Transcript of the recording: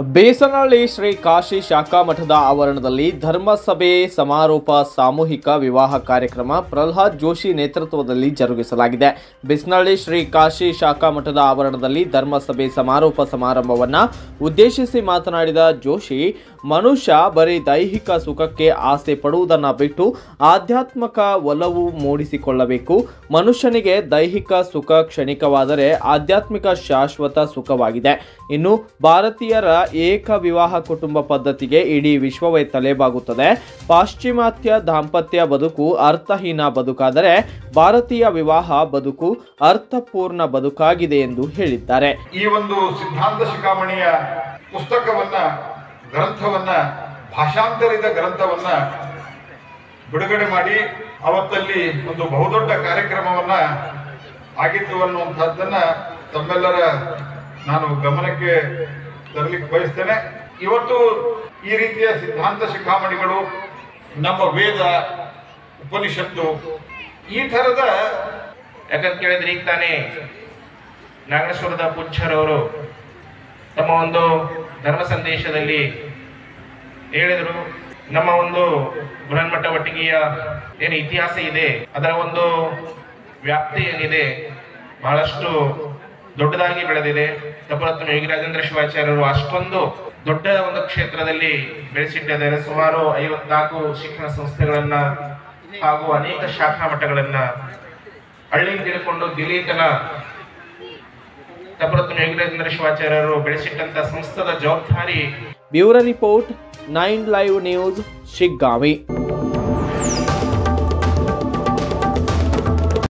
ಬೇಸನಹಳ್ಳಿ ಶ್ರೀ ಕಾಶಿ ಶಾಖಾ ಮಠದ ಆವರಣದಲ್ಲಿ ಧರ್ಮಸಭೆ ಸಮಾರೋಪ ಸಾಮೂಹಿಕ ವಿವಾಹ ಕಾರ್ಯಕ್ರಮ ಪ್ರಹ್ಲಾದ್ ಜೋಶಿ ನೇತೃತ್ವದಲ್ಲಿ ಜರುಗಿಸಲಾಗಿದೆ ಬೇಸನಹಳ್ಳಿ ಶ್ರೀ ಕಾಶಿ ಶಾಖಾ ಮಠದ ಆವರಣದಲ್ಲಿ ಧರ್ಮಸಭೆ ಸಮಾರೋಪ ಸಮಾರಂಭವನ್ನ ಉದ್ದೇಶಿಸಿ ಮಾತನಾಡಿದ ಜೋಶಿ ಮನುಷ್ಯ ಬರೀ ದೈಹಿಕ ಸುಖಕ್ಕೆ ಆಸೆ ಪಡುವುದನ್ನ ಬಿಟ್ಟು ಆಧ್ಯಾತ್ಮಕ ಒಲವು ಮೂಡಿಸಿಕೊಳ್ಳಬೇಕು ಮನುಷ್ಯನಿಗೆ ದೈಹಿಕ ಸುಖ ಕ್ಷಣಿಕವಾದರೆ ಆಧ್ಯಾತ್ಮಿಕ ಶಾಶ್ವತ ಸುಖವಾಗಿದೆ ಇನ್ನು ಭಾರತೀಯರ ಏಕ ವಿವಾಹ ಕುಟುಂಬ ಪದ್ಧತಿಗೆ ಇಡೀ ವಿಶ್ವವೇ ತಲೆಬಾಗುತ್ತದೆ ಪಾಶ್ಚಿಮಾತ್ಯ ದಾಂಪತ್ಯ ಬದುಕು ಅರ್ಥಹೀನ ಬದುಕಾದರೆ ಭಾರತೀಯ ವಿವಾಹ ಬದುಕು ಅರ್ಥಪೂರ್ಣ ಬದುಕಾಗಿದೆ ಎಂದು ಹೇಳಿದ್ದಾರೆ ಈ ಒಂದು ಸಿದ್ಧಾಂತ ಶಿಖಾಮಣಿಯ ಪುಸ್ತಕವನ್ನ ಗ್ರಂಥವನ್ನ ಭಾಷಾಂತರಿತ ಗ್ರಂಥವನ್ನ ಬಿಡುಗಡೆ ಮಾಡಿ ಅವತ್ತಲ್ಲಿ ಒಂದು ಬಹುದೊಡ್ಡ ಕಾರ್ಯಕ್ರಮವನ್ನ ಆಗಿತ್ತು ಅನ್ನುವಂಥದ್ದನ್ನ ತಮ್ಮೆಲ್ಲರ ನಾನು ಗಮನಕ್ಕೆ ತರಲಿಕ್ಕೆ ಬಯಸ್ತೇನೆ ಇವತ್ತು ಈ ರೀತಿಯ ಸಿದ್ಧಾಂತ ಶಿಖಾಮಣಿಗಳು ನಮ್ಮ ವೇದ ಉಪನಿಷತ್ತು ಈ ಥರದ ಯಾಕಂತ ಕೇಳಿದ್ರೆ ಈಗ ತಾನೇ ನಾಗೇಶ್ವರದ ಪುಚ್ಚರವರು ತಮ್ಮ ಒಂದು ಧರ್ಮ ಸಂದೇಶದಲ್ಲಿ ಹೇಳಿದರು ನಮ್ಮ ಒಂದು ಬೃಹನ್ಮಠ ಒಟ್ಟಿಗೆಯ ಏನು ಇತಿಹಾಸ ಇದೆ ಅದರ ಒಂದು ವ್ಯಾಪ್ತಿ ಏನಿದೆ ಬಹಳಷ್ಟು ದೊಡ್ಡದಾಗಿ ಬೆಳೆದಿದೆ ತಪರತ್ನ ಯೋಗಿರಾಜೇಂದ್ರ ಶಿವಾಚಾರ್ಯರು ಅಷ್ಟೊಂದು ದೊಡ್ಡ ಒಂದು ಕ್ಷೇತ್ರದಲ್ಲಿ ಬೆಳೆಸಿಟ್ಟಿದ್ದಾರೆ ಸುಮಾರು ಐವತ್ನಾಲ್ಕು ಶಿಕ್ಷಣ ಸಂಸ್ಥೆಗಳನ್ನ ಹಾಗೂ ಅನೇಕ ಶಾಖಾ ಮಠಗಳನ್ನ ಹಳ್ಳಿ ತಿಳ್ಕೊಂಡು ದಿಲೀತನ ತಪರತ್ನ ಯೋಗಿರಾಜೇಂದ್ರ ಶಿವಾಚಾರ್ಯರು ಬೆಳೆಸಿಟ್ಟಂತ ಸಂಸ್ಥದ ಜವಾಬ್ದಾರಿ bureau report nine live news Shiggavi